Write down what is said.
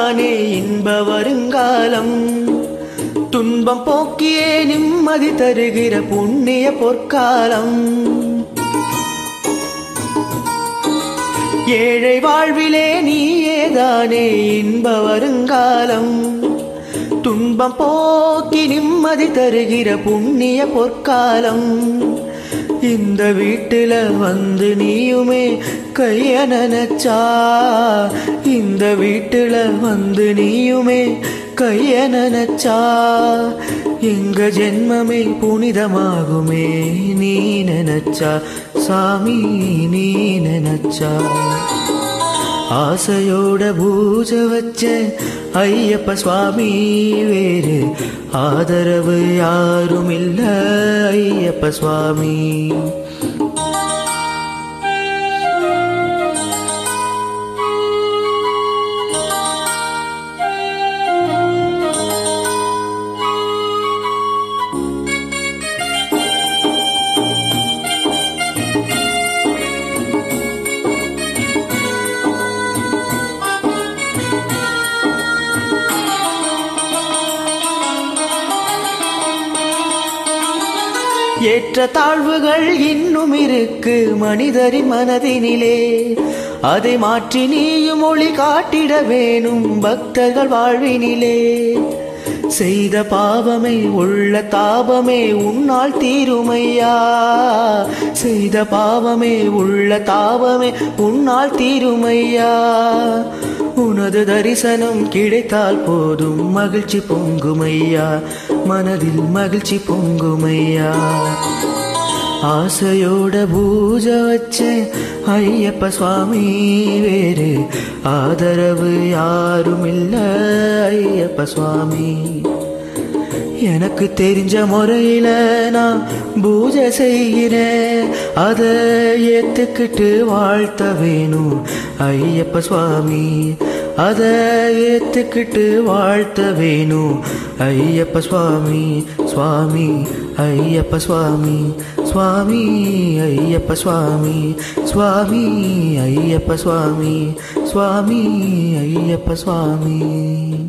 நீதானே இன்ப வருங்காலம் துன்பம் போக்கியே நிம்மதி தருகிற புண்ணிய பொற்காலம் ஏழை வாழ்விலே நீயேதானே இன்ப வருங்காலம் துன்பம் போக்கி நிம்மதி தருகிற புண்ணிய பொற்காலம் இந்த வீட்டுல வந்து நீயுமே கைய நினைச்சா இந்த வீட்டுல வந்து நீயுமே கைய நினைச்சா எங்க ஜென்மமே புனிதமாகுமே நீ நினைச்சா சாமி நீ நினைச்சா ஆசையோட பூஜை வச்ச ஐயப்ப சுவாமி வேறு ஆதரவு யாரும் இல்ல ஐயப்ப சுவாமி ஏற்ற தாழ்வுகள் இன்னும் இருக்கு மனிதரின் மனதினிலே அதை மாற்றி நீயும் ஒளி காட்டிட வேணும் பக்தர்கள் வாழ்வினிலே செய்த பாவமே உள்ள தாபமே உன்னால் தீருமையா செய்த பாவமே உள்ள தாபமே உன்னால் தீருமையா உனது தரிசனம் கிடைத்தால் போதும் மகிழ்ச்சி பொங்குமையா மனதில் மகிழ்ச்சி பொங்குமையா ஆசையோட பூஜை வச்ச ஐயப்ப சுவாமி வேறு ஆதரவு யாரும் இல்ல ஐயப்ப சுவாமி எனக்கு தெரிஞ்ச முறையில நான் பூஜை செய்கிறேன் அதை ஏத்துக்கிட்டு வாழ்த்த வேணும் ஐயப்ப சுவாமி அதை ஏத்துக்கிட்டு வாழ்த்த வேணும் ஐயப்ப சுவாமி சுவாமி ஐயப்ப சுவாமி சுவாமி ஐயப்ப சுவாமி சுவாமி ஐயப்ப சுவாமி சுவாமி ஐயப்ப சுவாமி